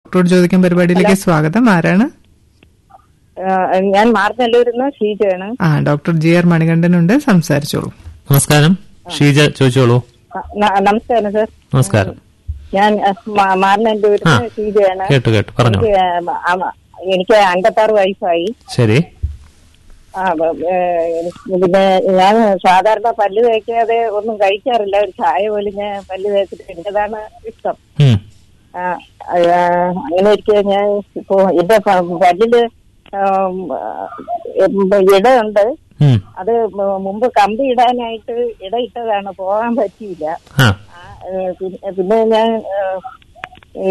ഡോക്ടറോട് ചോദിക്കാൻ പരിപാടിയിലേക്ക് സ്വാഗതം ആരാണ് ഏഹ് ഞാൻ മാർന്നല്ലൂരിന്ന് ഷീജയാണ് ആ ഡോക്ടർ ജി ആർ മണികണ്ഠനുണ്ട് സംസാരിച്ചോളൂ നമസ്കാരം ഷീജ ചോദിച്ചോളൂ ന- നമസ്കാരം സർ നമസ്കാരം ഞാൻ മാർന്നല്ലൂരിന്ന് ആ. ഷീജയാണ് കേട്ടു കേട്ടു പറഞ്ഞോ എനിക്ക് ഏഹ്, ആ- എനിക്ക് അൻപത്താറ് വയസ്സായി ശരി ആ, ബ- ഏഹ്, എനിക്ക് പിന്നെ ഞാൻ സാധാരണ പല്ല് തേക്കാതെ ഒന്നും കഴിക്കാറില്ല ഒരു ചായ പോലും ഞാൻ പല്ല് തേച്ചിട്ട് എന്റേതാണ് ഇഷ്ടം ഉം. ആ, ആ, അങ്ങനെ ഇരിക്കെ ഞാൻ ഇപ്പോ എന്റെ പ- പല്ലില് ആം, ആ, ഇടയുണ്ട് ഉം. അത് മു- മുമ്പ് കമ്പി ഇടാനായിട്ട് ഇടയിട്ടതാണ് പോകാൻ പറ്റിയില്ല ആ ആ, ഏഹ് പിന്നെ- പിന്നെ ഞാൻ ഏഹ്, ഈ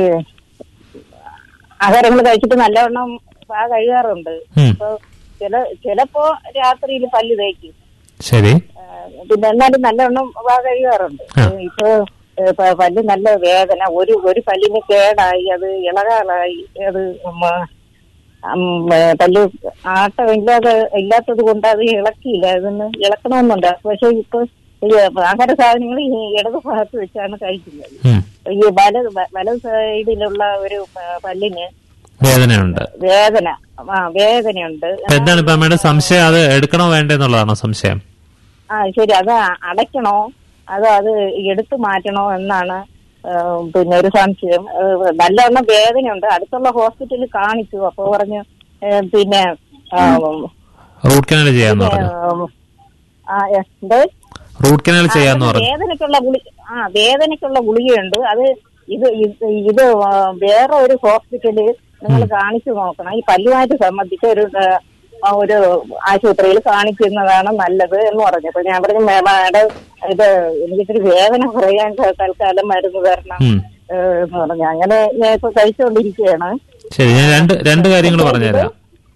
ആഹാരങ്ങൾ കഴിച്ചിട്ട് നല്ലവണ്ണം പാ കഴുകാറുണ്ട് ഉം. അപ്പൊ ചില ചിലപ്പോ രാത്രിയിൽ പല്ല് തേക്കും ശരി ഏഹ് പിന്നെ എന്നാലും നല്ലവണ്ണം പാ കഴുകാറുണ്ട് ആ. ഏഹ് ഇപ്പൊ ഏഹ് പ- പല്ല് നല്ല വേദന ഒരു ഒരു പല്ലിന് കേടായി അത് ഇളകാറായി അത് മ- ഉം, ഏഹ് പല്ല് ആട്ടം ഇല്ലാതെ ഇല്ലാത്തത് കൊണ്ട് അത് ഇളക്കിയില്ല അതൊന്ന് ഇളക്കണമെന്നുണ്ട് പക്ഷെ ഇപ്പൊ ഈ ആഹാര സാധനങ്ങൾ ഈ ഇടത് ഭാഗത്ത് വെച്ചാണ് കഴിക്കുന്നത് ഉം. ഈ വലത് വ- വലത് സൈഡിലുള്ള ഒരു പ- പല്ലിന് വേദനയുണ്ട് വേദന ആ വേദനയുണ്ട് അപ്പൊ എന്താണ് ഇപ്പൊ അമ്മയുടെ സംശയം അത് എടുക്കണോ വേണ്ടെന്നുള്ളതാണോ സംശയം ആ ശരി അത് അടയ്ക്കണോ അതോ അത് എടുത്തു മാറ്റണോ എന്നാണ് ആ, പിന്നെ ഒരു സംശയം ആ, നല്ലവണ്ണം വേദനയുണ്ട് അടുത്തുള്ള ഹോസ്പിറ്റലിൽ കാണിച്ചു അപ്പൊ പറഞ്ഞു ഏ, പിന്നെ ആ, റൂട്ട് കനാൽ ചെയ്യാന്ന് പറഞ്ഞു ആ, എന്ത് റൂട്ട് കനാൽ ചെയ്യാന്ന് ആ, പറഞ്ഞു വേദനയ്ക്കുള്ള ഗുളി ആ വേദനയ്ക്കുള്ള ഗുളികയുണ്ട് അത് ഇത് ഇത് ഇത് ആ, വേറെ ഒരു ഹോസ്പിറ്റല് നിങ്ങൾ കാണിച്ചു നോക്കണം ഈ പല്ലുമായിട്ട് സംബന്ധിച്ച ഒരു ആ, ഒരു ആശുപത്രിയിൽ കാണിക്കുന്നതാണ് നല്ലത് എന്ന് പറഞ്ഞു അപ്പൊ ഞാൻ പറഞ്ഞു "മേ- മാഡം ഇത് എനിക്കിത്തിരി വേദന കുറയാൻ ത- തൽക്കാലം മരുന്ന് തരണം ഉം. ഏ, എന്ന് പറഞ്ഞു അങ്ങനെ ഞാൻ ഇപ്പൊ കഴിച്ചുകൊണ്ടിരിക്കുകയാണ് ശരി ഞാൻ രണ്ട് രണ്ട് കാര്യങ്ങൾ പറഞ്ഞുതരാം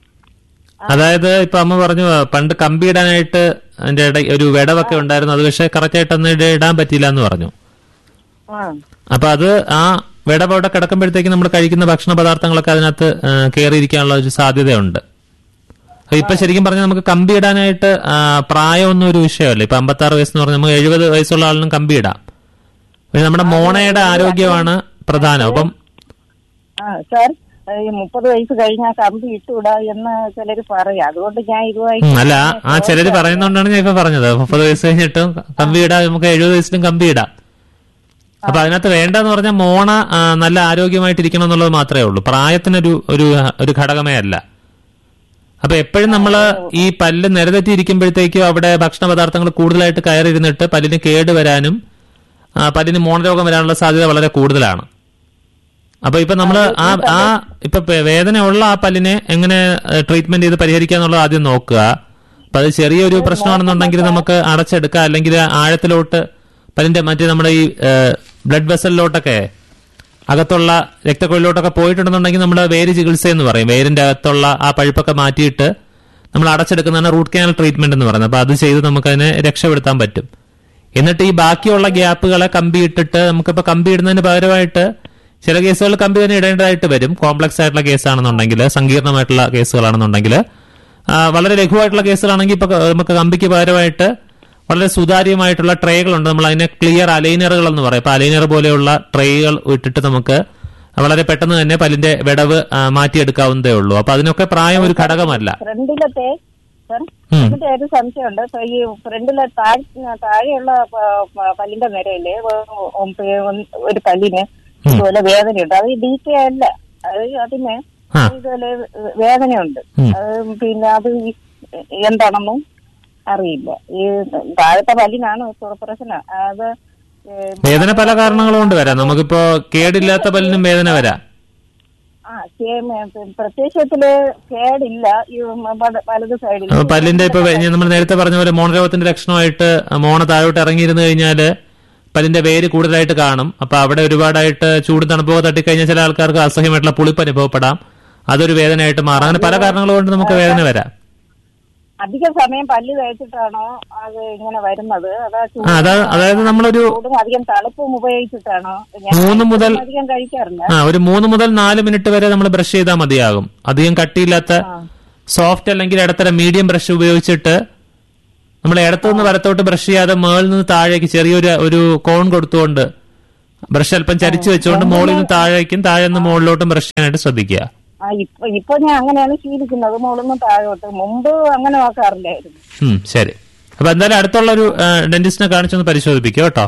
അതായത് ഇപ്പൊ അമ്മ പറഞ്ഞു പണ്ട് കമ്പി ഇടാനായിട്ട് അതിന്റെ ഇട ഒരു വിടവൊക്കെ ഉണ്ടായിരുന്നു അത് പക്ഷെ കറക്റ്റ് ആയിട്ട് അന്ന് ഇട- ഇടാൻ പറ്റിയില്ല എന്ന് പറഞ്ഞു ആ അപ്പൊ അത് ആ വിടവ് അവിടെ കിടക്കുമ്പോഴത്തേക്ക് നമ്മൾ കഴിക്കുന്ന ഭക്ഷണ പദാർത്ഥങ്ങളൊക്കെ അതിനകത്ത് ആ, കയറിയിരിക്കാനുള്ള ഒരു സാധ്യതയുണ്ട് അപ്പൊ ഇപ്പൊ ശരിക്കും പറഞ്ഞാൽ നമുക്ക് കമ്പി ഇടാനായിട്ട് ആ, പ്രായമൊന്നും ഒരു വിഷയമല്ല ഇപ്പൊ അമ്പത്താറ് വയസ്സെന്ന് പറഞ്ഞാൽ നമുക്ക് എഴുപത് വയസ്സുള്ള ആളിനും കമ്പി ഇടാം പിന്നെ നമ്മുടെ മോണയുടെ ആരോഗ്യമാണ് പ്രധാനം അപ്പം ആ സാർ ഈ മുപ്പത് വയസ്സ് കഴിഞ്ഞാൽ കമ്പി ഇട്ടുവിടാ എന്ന് ചിലര് പറയും അതുകൊണ്ട് ഞാൻ ഇതുമായിട്ട് ഉം, അല്ല ആ ചിലര് പറയുന്നോണ്ടാണ് ഞാൻ ഇപ്പൊ പറഞ്ഞത് മുപ്പത് വയസ്സ് കഴിഞ്ഞിട്ടും കമ്പി ഇടാം നമുക്ക് എഴുപത് വയസ്സിലും കമ്പി ഇടാം അപ്പൊ അതിനകത്ത് വേണ്ടെന്ന് പറഞ്ഞാൽ മോണ ആ, നല്ല ആരോഗ്യമായിട്ടിരിക്കണം എന്നുള്ളത് മാത്രമേ ഉള്ളൂ പ്രായത്തിനൊരു ഒരു ഒരു ഘടകമേ അല്ല അപ്പൊ എപ്പോഴും നമ്മൾ ഈ പല്ല് നിരതെറ്റി ഇരിക്കുമ്പോഴത്തേക്കും അവിടെ ഭക്ഷണ പദാർത്ഥങ്ങൾ കൂടുതലായിട്ട് കയറിയിരുന്നിട്ട് പല്ലിന് കേട് വരാനും ആ, പല്ലിന് മോണരോഗം വരാനുള്ള സാധ്യത വളരെ കൂടുതലാണ് അപ്പൊ ഇപ്പൊ നമ്മൾ ആ ആ ഇപ്പൊ പെ- വേദനയുള്ള ആ പല്ലിനെ എങ്ങനെ ട്രീറ്റ്മെന്റ് ചെയ്ത് പരിഹരിക്കുക എന്നുള്ളത് ആദ്യം നോക്കുക അപ്പൊ അത് ചെറിയൊരു പ്രശ്നമാണെന്നുണ്ടെങ്കിൽ നമുക്ക് അടച്ചെടുക്കാം അല്ലെങ്കിൽ ആഴത്തിലോട്ട് പല്ലിന്റെ മറ്റേ നമ്മുടെ ഈ ബ്ലഡ് വെസലിലോട്ടൊക്കെ അകത്തുള്ള രക്തക്കൊഴിലോട്ടൊക്കെ പോയിട്ടുണ്ടെന്നുണ്ടെങ്കിൽ നമ്മൾ വേര് ചികിത്സ എന്ന് പറയും വേരിന്റെ അകത്തുള്ള ആ പഴുപ്പൊക്കെ മാറ്റിയിട്ട് നമ്മൾ അടച്ചെടുക്കുന്നതാണ് റൂട്ട് കനാൽ ട്രീറ്റ്മെന്റ് എന്ന് പറയുന്നത് അപ്പൊ അത് ചെയ്ത് നമുക്കതിനെ രക്ഷപ്പെടുത്താൻ പറ്റും എന്നിട്ട് ഈ ബാക്കിയുള്ള ഗ്യാപ്പുകളെ കമ്പി ഇട്ടിട്ട് നമുക്കിപ്പോ കമ്പി ഇടുന്നതിന് പകരമായിട്ട് ചില കേസുകൾ കമ്പി തന്നെ ഇടേണ്ടതായിട്ട് വരും കോംപ്ലക്സ് ആയിട്ടുള്ള കേസാണെന്നുണ്ടെങ്കിൽ സങ്കീർണമായിട്ടുള്ള കേസുകളാണെന്നുണ്ടെങ്കിൽ ആ, വളരെ ലഘുവായിട്ടുള്ള കേസുകളാണെങ്കിൽ ഇപ്പൊ നമുക്ക് കമ്പിക്ക് പകരമായിട്ട് വളരെ സുതാര്യമായിട്ടുള്ള ട്രേകളുണ്ട് നമ്മൾ അതിനെ ക്ലിയർ അലൈനറുകൾ എന്ന് പറയും അപ്പൊ അലൈനർ പോലെയുള്ള ട്രേകൾ ഇട്ടിട്ട് നമുക്ക് വളരെ പെട്ടെന്ന് തന്നെ പല്ലിന്റെ വിടവ് ആ, മാറ്റിയെടുക്കാവുന്നതേ ഉള്ളൂ അപ്പൊ അതിനൊക്കെ പ്രായം ഒരു ഘടകമല്ല ഫ്രണ്ടിലത്തെ സാർ ഉം. ഇതിന്റെ ഒരു സംശയമുണ്ട് ഇപ്പൊ ഈ ഫ്രണ്ടിലെ താഴ് താഴെയുള്ള പ- പ- പല്ലിന്റെ നിരയില് ഒരു പല്ലിന് ഇതുപോലെ വേദനയുണ്ട് അത് ഡി കെ അല്ല അത് അതിന് ആ. ഇതുപോലെ വേദനയുണ്ട് ഉം. അത് പിന്നെ അത് ഈ എന്താണെന്നും അറിയില്ല ഈ താഴത്തെ പല്ലിനാണ് പ്ര- പ്രശ്നം അത് ഏ, വേദന പല കാരണങ്ങൾ കൊണ്ട് വരാം നമുക്കിപ്പോ കേടില്ലാത്ത പല്ലിനും വേദന വരാം ആ കേ- മ- പ്രത്യക്ഷത്തില് കേടില്ല ഈ വല- വലത് സൈഡിൽ അപ്പൊ പല്ലിന്റെ ഇപ്പൊ നമ്മൾ നേരത്തെ പറഞ്ഞ പോലെ മോണരോഗത്തിന്റെ ലക്ഷണമായിട്ട് മോണ താഴോട്ട് ഇറങ്ങിയിരുന്നു കഴിഞ്ഞാല് പല്ലിന്റെ വേര് കൂടുതലായിട്ട് കാണും അപ്പൊ അവിടെ ഒരുപാടായിട്ട് ചൂട് തണുപ്പൊക്കെ തട്ടിക്കഴിഞ്ഞാൽ ചില ആൾക്കാർക്ക് അസഹ്യമായിട്ടുള്ള പുളിപ്പ് അനുഭവപ്പെടാം അതൊരു വേദനയായിട്ട് മാറാം അങ്ങനെ പല കാരണങ്ങൾ കൊണ്ട് നമുക്ക് വേദന വരാം അധിക സമയം പല്ല് തേച്ചിട്ടാണോ അത് ഇങ്ങനെ വരുന്നത് അതാ ചൂടും- ആ, അതാ- അതായത് നമ്മളൊരു ചൂടും അധികം തണുപ്പും ഉപയോഗിച്ചിട്ടാണോ ഞാൻ മൂന്ന് മുതൽ അധികം കഴിക്കാറില്ല ആ ഒരു മൂന്ന് മുതൽ നാല് മിനിറ്റ് വരെ നമ്മൾ ബ്രഷ് ചെയ്താൽ മതിയാകും അധികം കട്ടിയില്ലാത്ത സോഫ്റ്റ് അല്ലെങ്കിൽ ഇടത്തരം മീഡിയം ബ്രഷ് ഉപയോഗിച്ചിട്ട് നമ്മൾ ഇടത്തുനിന്ന് വലത്തോട്ട് ബ്രഷ് ചെയ്യാതെ മേളിൽ നിന്ന് താഴേക്ക് ചെറിയൊരു ഒരു കോൺ കൊടുത്തുകൊണ്ട് ബ്രഷ് അല്പം ചരിച്ചു വെച്ചുകൊണ്ട് മുകളിൽ നിന്ന് താഴേക്കും താഴെ നിന്ന് മുകളിലോട്ടും ബ്രഷ് ചെയ്യാനായിട്ട് ശ്രദ്ധിക്കുക ആ ഇപ്പൊ ഇപ്പൊ ഞാൻ അങ്ങനെയാണ് ശീലിക്കുന്നത് മുകളിൽ താഴോട്ട് മുമ്പ് അങ്ങനെ നോക്കാറില്ലായിരുന്നു ഉം, ശരി അപ്പൊ എന്തായാലും അടുത്തുള്ള ഒരു ഡെന്റിസ്റ്റിനെ കാണിച്ചൊന്ന് പരിശോധിപ്പിക്കുക കേട്ടോ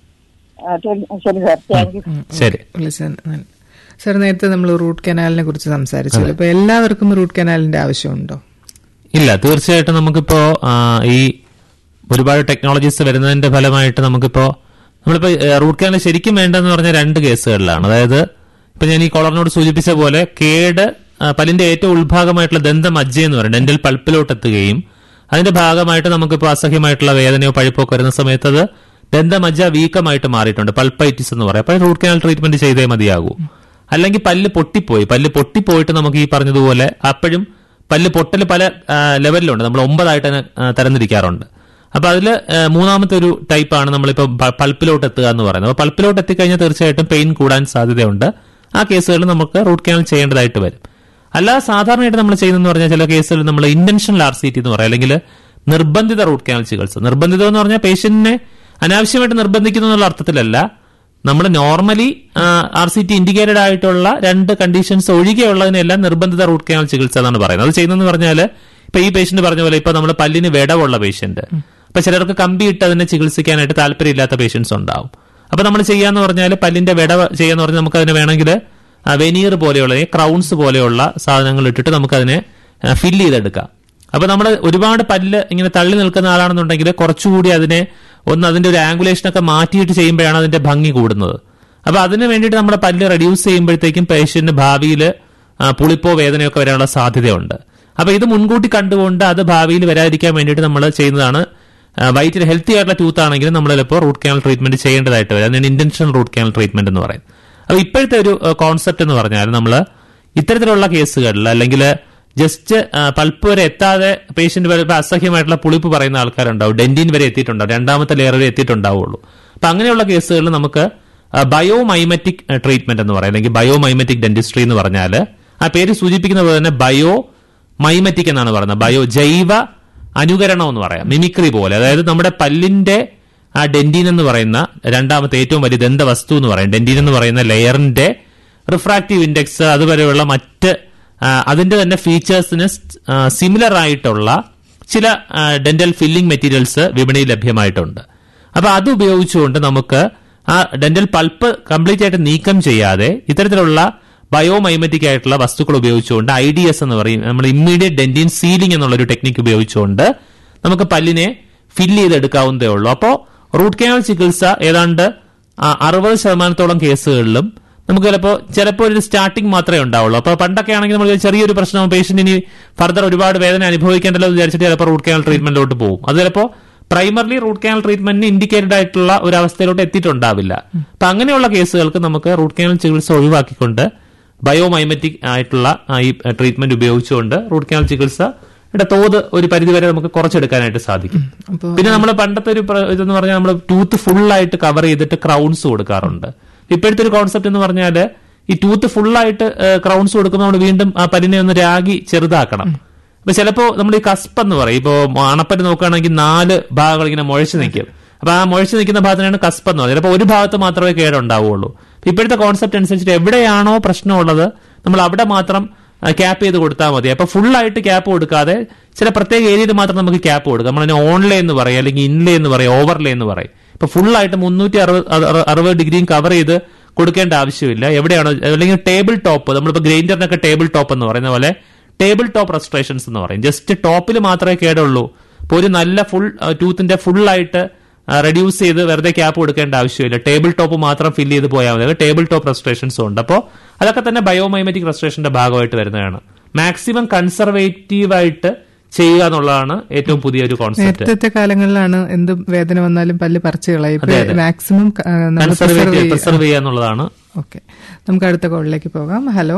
ആ, ശരി- ശരി സാർ താങ്ക് യു ശരി വിളിച്ചത് സാർ നേരത്തെ നമ്മൾ റൂട്ട് കനാലിനെ കുറിച്ച് സംസാരിച്ചല്ലോ ഇപ്പൊ എല്ലാവർക്കും റൂട്ട് കനാലിന്റെ ആവശ്യമുണ്ടോ ഇല്ല തീർച്ചയായിട്ടും നമുക്കിപ്പോ ആ, ഈ ഒരുപാട് ടെക്നോളജീസ് വരുന്നതിന്റെ ഫലമായിട്ട് നമുക്കിപ്പോ നമ്മളിപ്പോ റൂട്ട് കനാൽ ശരിക്കും വേണ്ടെന്ന് പറഞ്ഞ രണ്ട് കേസുകളിലാണ് അതായത് ഇപ്പൊ ഞാൻ ഈ കോളറിനോട് സൂചിപ്പിച്ച പോലെ കേട് ആ, പല്ലിന്റെ ഏറ്റവും ഉൾഭാഗമായിട്ടുള്ള ദന്തമജ്ജ എന്ന് പറയും ഡെന്റൽ പൾപ്പിലോട്ട് എത്തുകയും അതിന്റെ ഭാഗമായിട്ട് നമുക്കിപ്പോൾ അസഹ്യമായിട്ടുള്ള വേദനയോ പഴുപ്പോ ഒക്കെ വരുന്ന സമയത്ത് അത് ദന്തമജ്ജ വീക്കമായിട്ട് മാറിയിട്ടുണ്ട് പൾപ്പൈറ്റിസ് എന്ന് പറയും അപ്പോൾ റൂട്ട് കനാൽ ട്രീറ്റ്മെന്റ് ചെയ്തേ മതിയാകൂ അല്ലെങ്കിൽ പല്ല് പൊട്ടിപ്പോയി പല്ല് പൊട്ടിപ്പോയിട്ട് നമുക്ക് ഈ പറഞ്ഞതുപോലെ അപ്പോഴും പല്ല് പൊട്ടൽ പല ആ, ലെവലിലുണ്ട് നമ്മൾ ഒമ്പതായിട്ട് തന്നെ ആ, തരംതിരിക്കാറുണ്ട് അപ്പൊ അതിൽ മൂന്നാമത്തെ ഒരു ടൈപ്പാണ് നമ്മളിപ്പോൾ പ- പൾപ്പിലോട്ട് എത്തുക എന്ന് പറയുന്നത് അപ്പോൾ പൾപ്പിലോട്ട് എത്തിക്കഴിഞ്ഞാൽ തീർച്ചയായിട്ടും പെയിൻ കൂടാൻ സാധ്യതയുണ്ട് ആ കേസുകളിൽ നമുക്ക് റൂട്ട് കനാൽ ചെയ്യേണ്ടതായിട്ട് വരും അല്ലാതെ സാധാരണയായിട്ട് നമ്മൾ ചെയ്യുന്നതെന്ന് പറഞ്ഞാൽ ചില കേസുകളിൽ നമ്മൾ ഇന്റൻഷണൽ ആർ സി ടി എന്ന് പറയും അല്ലെങ്കിൽ നിർബന്ധിത റൂട്ട് കനാൽ ചികിത്സ നിർബന്ധിതം എന്ന് പറഞ്ഞാൽ പേഷ്യന്റിനെ അനാവശ്യമായിട്ട് നിർബന്ധിക്കുന്നു എന്നുള്ള അർത്ഥത്തിലല്ല നമ്മൾ normally R C T indicated ആയിട്ടുള്ള രണ്ട് കണ്ടീഷൻസ് ഒഴികെയുള്ളതിനെല്ലാം നിർബന്ധിത റൂട്ട് കനാൽ ചികിത്സ എന്നാണ് പറയുന്നത് അത് ചെയ്യുന്നതെന്ന് പറഞ്ഞാൽ ഇപ്പൊ ഈ പേഷ്യന്റ് പറഞ്ഞ പോലെ ഇപ്പൊ നമ്മൾ പല്ലിന് വിടവുള്ള പേഷ്യന്റ് അപ്പൊ ചിലർക്ക് കമ്പി ഇട്ട് അതിനെ ചികിത്സിക്കാനായിട്ട് താല്പര്യമില്ലാത്ത പേഷ്യൻസ് ഉണ്ടാവും അപ്പൊ നമ്മൾ ചെയ്യാന്ന് പറഞ്ഞാൽ പല്ലിന്റെ വിടവ് ചെയ്യാന്ന് പറഞ്ഞാൽ നമുക്ക് അതിന് വേണമെങ്കിൽ വെനീർ പോലെയുള്ള ക്രൗൺസ് പോലെയുള്ള സാധനങ്ങൾ ഇട്ടിട്ട് നമുക്കതിനെ ഫില്ല് ചെയ്തെടുക്കാം അപ്പൊ നമ്മൾ ഒരുപാട് പല്ല് ഇങ്ങനെ തള്ളി നിൽക്കുന്ന ആളാണെന്നുണ്ടെങ്കിൽ കുറച്ചുകൂടി അതിനെ ഒന്ന് അതിന്റെ ഒരു ആംഗുലേഷൻ ഒക്കെ മാറ്റിയിട്ട് ചെയ്യുമ്പോഴാണ് അതിന്റെ ഭംഗി കൂടുന്നത് അപ്പൊ അതിന് വേണ്ടിയിട്ട് നമ്മുടെ പല്ല് റെഡ്യൂസ് ചെയ്യുമ്പോഴത്തേക്കും പേഷ്യന്റിന് ഭാവിയിൽ പുളിപ്പോ വേദനയൊക്കെ വരാനുള്ള സാധ്യതയുണ്ട് അപ്പൊ ഇത് മുൻകൂട്ടി കണ്ടുകൊണ്ട് അത് ഭാവിയിൽ വരാതിരിക്കാൻ വേണ്ടിയിട്ട് നമ്മൾ ചെയ്യുന്നതാണ് വൈറ്റിൽ ഹെൽത്തി ആയിട്ടുള്ള ടൂത്ത് ആണെങ്കിൽ നമ്മൾ ചിലപ്പോൾ റൂട്ട് കനാൽ ട്രീറ്റ്മെന്റ് ചെയ്യേണ്ടതായിട്ട് വരും അതിനാണ് ഇന്റൻഷണൽ റൂട്ട് കനാൽ ട്രീറ്റ്മെന്റ് എന്ന് പറയുന്നത് അപ്പൊ ഇപ്പോഴത്തെ ഒരു കോൺസെപ്റ്റ് എന്ന് പറഞ്ഞാൽ നമ്മൾ ഇത്തരത്തിലുള്ള കേസുകളിൽ അല്ലെങ്കിൽ ജസ്റ്റ് പൾപ്പ് വരെ എത്താതെ പേഷ്യന്റ് വരെ ഇപ്പൊ അസഹ്യമായിട്ടുള്ള പുളിപ്പ് പറയുന്ന ആൾക്കാരുണ്ടാവും ഡെന്റിൻ വരെ എത്തിയിട്ടുണ്ടാവും രണ്ടാമത്തെ ലെയർ വരെ എത്തിയിട്ടുണ്ടാവുള്ളൂ അപ്പൊ അങ്ങനെയുള്ള കേസുകളിൽ നമുക്ക് ബയോമൈമറ്റിക് ട്രീറ്റ്മെന്റ് എന്ന് പറയും അല്ലെങ്കിൽ ബയോമൈമറ്റിക് ഡെന്റിസ്ട്രി എന്ന് പറഞ്ഞാൽ ആ പേര് സൂചിപ്പിക്കുന്ന പോലെ തന്നെ ബയോ മൈമറ്റിക് എന്നാണ് പറയുന്നത് ബയോ ജൈവ അനുകരണം എന്ന് പറയാം മിമിക്രി പോലെ അതായത് നമ്മുടെ പല്ലിന്റെ ആ ഡെന്റിൻ എന്ന് പറയുന്ന രണ്ടാമത്തെ ഏറ്റവും വലിയ ദന്തവസ്തു എന്ന് പറയും ഡെന്റിൻ എന്ന് പറയുന്ന ലെയറിന്റെ റിഫ്രാക്റ്റീവ് ഇൻഡെക്സ് അതുവരെയുള്ള മറ്റ് ആ, അതിന്റെ തന്നെ ഫീച്ചേഴ്സിന് സിമിലർ ആയിട്ടുള്ള ചില ഡെന്റൽ ഫില്ലിംഗ് മെറ്റീരിയൽസ് വിപണിയിൽ ലഭ്യമായിട്ടുണ്ട് അപ്പൊ അത് ഉപയോഗിച്ചുകൊണ്ട് നമുക്ക് ആ ഡെന്റൽ പൾപ്പ് കംപ്ലീറ്റ് ആയിട്ട് നീക്കം ചെയ്യാതെ ഇത്തരത്തിലുള്ള ബയോമൈമറ്റിക് ആയിട്ടുള്ള വസ്തുക്കൾ ഉപയോഗിച്ചുകൊണ്ട് ഐ ഡി എസ് എന്ന് പറയും നമ്മൾ ഇമ്മീഡിയറ്റ് ഡെന്റിൻ സീലിംഗ് എന്നുള്ള ഒരു ടെക്നിക്ക് ഉപയോഗിച്ചുകൊണ്ട് നമുക്ക് പല്ലിനെ ഫില്ല് ചെയ്തെടുക്കാവുന്നതേ ഉള്ളൂ അപ്പോൾ റൂട്ട് കനാൽ ചികിത്സ ഏതാണ്ട് അറുപത് ശതമാനത്തോളം കേസുകളിലും നമുക്ക് ചിലപ്പോൾ ചിലപ്പോൾ ഒരു സ്റ്റാർട്ടിംഗ് മാത്രമേ ഉണ്ടാവുള്ളൂ അപ്പോൾ പണ്ടൊക്കെ ആണെങ്കിൽ നമ്മൾ ചെറിയൊരു പ്രശ്നം പേഷ്യന്റ് ഇനി ഫർദർ ഒരുപാട് വേദന അനുഭവിക്കേണ്ടല്ലോ എന്ന് വിചാരിച്ചിട്ട് ചിലപ്പോൾ റൂട്ട് കനാൽ ട്രീറ്റ്മെന്റിലോട്ട് പോകും അത് ചിലപ്പോൾ പ്രൈമർലി റൂട്ട് കനാൽ ട്രീറ്റ്മെന്റിന് ഇൻഡിക്കേറ്റഡ് ആയിട്ടുള്ള ഒരു അവസ്ഥയിലോട്ട് എത്തിയിട്ടുണ്ടാവില്ല അപ്പൊ അങ്ങനെയുള്ള കേസുകൾക്ക് നമുക്ക് റൂട്ട് കനാൽ ചികിത്സ ഒഴിവാക്കിക്കൊണ്ട് ബയോമൈമറ്റിക് ആയിട്ടുള്ള ആ ഈ ട്രീറ്റ്മെന്റ് ഉപയോഗിച്ചുകൊണ്ട് റൂട്ട് കനാൽ ചികിത്സ യുടെ തോത് ഒരു പരിധിവരെ നമുക്ക് കുറച്ചെടുക്കാനായിട്ട് സാധിക്കും അപ്പൊ പിന്നെ നമ്മൾ പണ്ടത്തെ ഒരു പ്ര- ഇതെന്ന് പറഞ്ഞാൽ നമ്മൾ ടൂത്ത് ഫുൾ ആയിട്ട് കവർ ചെയ്തിട്ട് ക്രൗൺസ് കൊടുക്കാറുണ്ട് ഇപ്പോഴത്തെ ഒരു കോൺസെപ്റ്റ് എന്ന് പറഞ്ഞാൽ ഈ ടൂത്ത് ഫുൾ ആയിട്ട് ക്രൗൺസ് കൊടുക്കുമ്പോൾ നമ്മൾ വീണ്ടും ആ പല്ലിനെ ഒന്ന് രാഗി ചെറുതാക്കണം അപ്പൊ ചിലപ്പോ നമ്മൾ ഈ കസ്പ് എന്ന് പറയും ഇപ്പോ അണപ്പറ്റ് നോക്കുകയാണെങ്കിൽ നാല് ഭാഗങ്ങൾ ഇങ്ങനെ മുഴച്ചു നിൽക്കും അപ്പൊ ആ മുഴച്ചു നിൽക്കുന്ന ഭാഗത്തിനാണ് കസ്പ് എന്ന് പറയുന്നത് ചിലപ്പോൾ ഒരു ഭാഗത്ത് മാത്രമേ കേടുണ്ടാവുള്ളൂ അപ്പൊ ഇപ്പോഴത്തെ കോൺസെപ്റ്റ് അനുസരിച്ചിട്ട് എവിടെയാണോ പ്രശ്നമുള്ളത് നമ്മൾ അവിടെ മാത്രം ക്യാപ്പ് ചെയ്ത് കൊടുത്താൽ മതി അപ്പൊ ഫുൾ ആയിട്ട് ക്യാപ്പ് കൊടുക്കാതെ ചില പ്രത്യേക ഏരിയയിൽ മാത്രം നമുക്ക് ക്യാപ്പ് കൊടുക്കാം നമ്മളതിന് ഓൺലേ എന്ന് പറയും അല്ലെങ്കിൽ ഇൻലേ എന്ന് പറയും ഓവർലേ എന്ന് പറയും ഇപ്പൊ ഫുൾ ആയിട്ട് മുന്നൂറ്റി അറുപത് അറു- അറുപത് ഡിഗ്രിയും കവർ ചെയ്ത് കൊടുക്കേണ്ട ആവശ്യമില്ല എവിടെയാണോ അല്ലെങ്കിൽ ടേബിൾ ടോപ്പ് നമ്മളിപ്പോ ഗ്രൈൻഡറിനൊക്കെ ടേബിൾ ടോപ്പ് എന്ന് പറയുന്ന പോലെ ടേബിൾ ടോപ്പ് റെസ്ട്രേഷൻസ് എന്ന് പറയും ജസ്റ്റ് ടോപ്പിൽ മാത്രമേ കേടുള്ളൂ ഇപ്പൊ ഒരു നല്ല ഫുൾ ടൂത്തിന്റെ ഫുൾ ആയിട്ട് റെഡ്യൂസ് ചെയ്ത് വെറുതെ ക്യാപ്പ് കൊടുക്കേണ്ട ആവശ്യമില്ല ടേബിൾ ടോപ്പ് മാത്രം ഫില്ല് ചെയ്ത് പോയാൽ മതി ടേബിൾ ടോപ്പ് റെസ്ട്രേഷൻസും ഉണ്ട് അപ്പോൾ അതൊക്കെ തന്നെ ബയോമൈമറ്റിക് റെസ്ട്രേഷന്റെ ഭാഗമായിട്ട് വരുന്നതാണ് മാക്സിമം കൺസർവേറ്റീവ് ആയിട്ട് ചെയ്യുക എന്നുള്ളതാണ് ഏറ്റവും പുതിയൊരു കോൺസെപ്റ്റ് നേരത്തെ കാലങ്ങളിലാണ് എന്ത് വേദന വന്നാലും പല്ല് പറിച്ചു കളയും അതെ, അതെ. മാക്സിമം കൺസർവേറ്റീവ് പ്രിസർവ് ചെയ്യുക എന്നുള്ളതാണ് ഓക്കെ നമുക്ക് അടുത്ത കോളിലേക്ക് പോകാം ഹലോ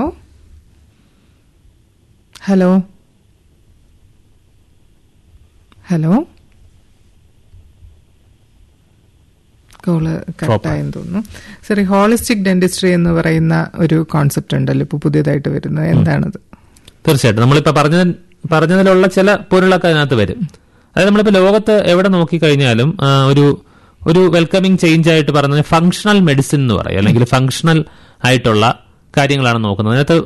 ഹലോ ഹലോ കോള് കട്ടായെന്ന് തോന്നുന്നു സോറി ഹോളിസ്റ്റിക് ഡെന്റിസ്ട്രി എന്ന് പറയുന്ന ഒരു കോൺസെപ്റ്റ് ഉണ്ടല്ലോ ഇപ്പൊ പുതിയതായിട്ട് വരുന്നത് എന്താണത് തീർച്ചയായിട്ടും നമ്മളിപ്പോ പറഞ്ഞ പറഞ്ഞതിലുള്ള ചില പൊരുളൊക്കെ അതിനകത്ത് വരും അതായത് നമ്മളിപ്പോ ലോകത്ത് എവിടെ നോക്കിക്കഴിഞ്ഞാലും ആ, ഒരു ഒരു വെൽക്കമിങ് ചേഞ്ച് ആയിട്ട് പറയുന്നത് ഫങ്ഷണൽ മെഡിസിൻ എന്ന് പറയും അല്ലെങ്കിൽ ഫങ്ഷണൽ ആയിട്ടുള്ള കാര്യങ്ങളാണ് നോക്കുന്നത് അതിനകത്ത്